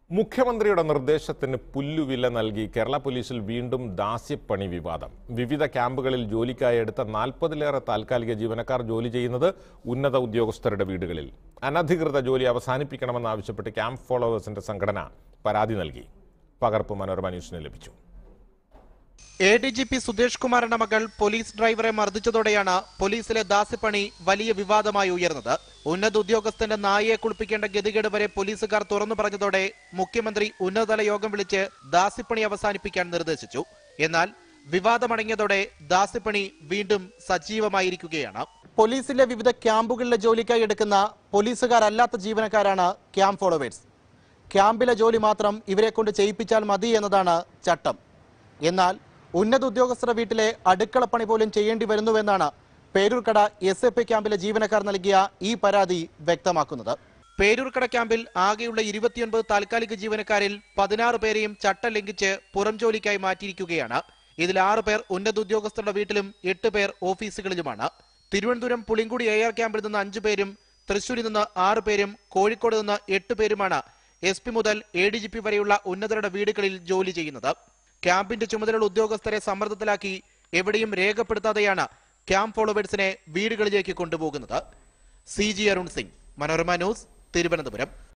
മുഖ്യമന്ത്രിയുടെ നിർദ്ദേശത്തിന് പുല്ലുവില നൽകി കേരള പോലീസിൽ വീണ്ടും ദാസ്യപ്പണി വിവാദം വിവിധ ക്യാമ്പുകളിൽ ജോലിക്കായി എടുത്ത നാൽപ്പതിലേറെ താൽക്കാലിക ജീവനക്കാർ ജോലി ചെയ്യുന്നത് ഉന്നത ഉദ്യോഗസ്ഥരുടെ വീടുകളിൽ അനധികൃത ജോലി അവസാനിപ്പിക്കണമെന്നാവശ്യപ്പെട്ട് ക്യാമ്പ് ഫോളോവേഴ്സിന്റെ സംഘടന പരാതി നൽകി പകർപ്പ് മനോരമ ന്യൂസിന് ലഭിച്ചു A D G P Sudhesh കുമാറിന്റെ മകൾ പോലീസ് ഡ്രൈവറെ മർദ്ദിച്ചതോടെയാണ് പോലീസിലെ ദാസ്യപ്പണി വലിയ വിവാദമായി ഉയർന്നത് ഉന്നത ഉദ്യോഗസ്ഥന്റെ നായയെ കുളിപ്പിക്കേണ്ട ഗതികേട് വരെ പോലീസുകാർ തുറന്നു പറഞ്ഞതോടെ മുഖ്യമന്ത്രി ഉന്നതതല യോഗം വിളിച്ച് ദാസ്യപ്പണി അവസാനിപ്പിക്കാൻ നിർദ്ദേശിച്ചു എന്നാൽ വിവാദമടങ്ങിയതോടെ ദാസ്യപ്പണി വീണ്ടും സജീവമായിരിക്കുകയാണ് പോലീസിലെ വിവിധ ക്യാമ്പുകളിലെ ജോലിക്കായി എടുക്കുന്ന പോലീസുകാരല്ലാത്ത ജീവനക്കാരാണ് ക്യാമ്പ് ഫോളോവേഴ്സ് ക്യാമ്പിലെ ജോലി മാത്രം ഇവരെ കൊണ്ട് ചെയ്യിപ്പിച്ചാൽ മതി എന്നതാണ് ചട്ടം എന്നാൽ ഉന്നത ഉദ്യോഗസ്ഥരുടെ വീട്ടിലെ അടുക്കളപ്പണി പോലും ചെയ്യേണ്ടി വരുന്നുവെന്നാണ് പേരൂർക്കട എസ് എ പി ക്യാമ്പിലെ ജീവനക്കാർ നൽകിയ ഈ പരാതി വ്യക്തമാക്കുന്നത് പേരൂർക്കട ക്യാമ്പിൽ ആകെയുള്ള ഇരുപത്തിയൊൻപത് താൽക്കാലിക ജീവനക്കാരിൽ പതിനാറ് പേരെയും ചട്ടം ലംഘിച്ച് പുറം ജോലിക്കായി മാറ്റിയിരിക്കുകയാണ് ഇതിൽ ആറ് പേർ ഉന്നത ഉദ്യോഗസ്ഥരുടെ വീട്ടിലും എട്ട് പേർ ഓഫീസുകളിലുമാണ് തിരുവനന്തപുരം പുളിങ്കുടി എ ആർ ക്യാമ്പിൽ നിന്ന് അഞ്ചു പേരും തൃശൂരിൽ നിന്ന് ആറ് പേരും കോഴിക്കോട് നിന്ന് എട്ട് പേരുമാണ് എസ് പി മുതൽ എ ഡി ജി പി വരെയുള്ള ഉന്നതരുടെ വീടുകളിൽ ജോലി ചെയ്യുന്നത് ക്യാമ്പിന്റെ ചുമതലയുള്ള ഉദ്യോഗസ്ഥരെ സമ്മർദ്ദത്തിലാക്കി എവിടെയും രേഖപ്പെടുത്താതെയാണ് ക്യാമ്പ് ഫോളോവേഴ്സിനെ വീടുകളിലേക്ക് കൊണ്ടുപോകുന്നത് C G Arun Singh Manorama news Thiruvananthapuram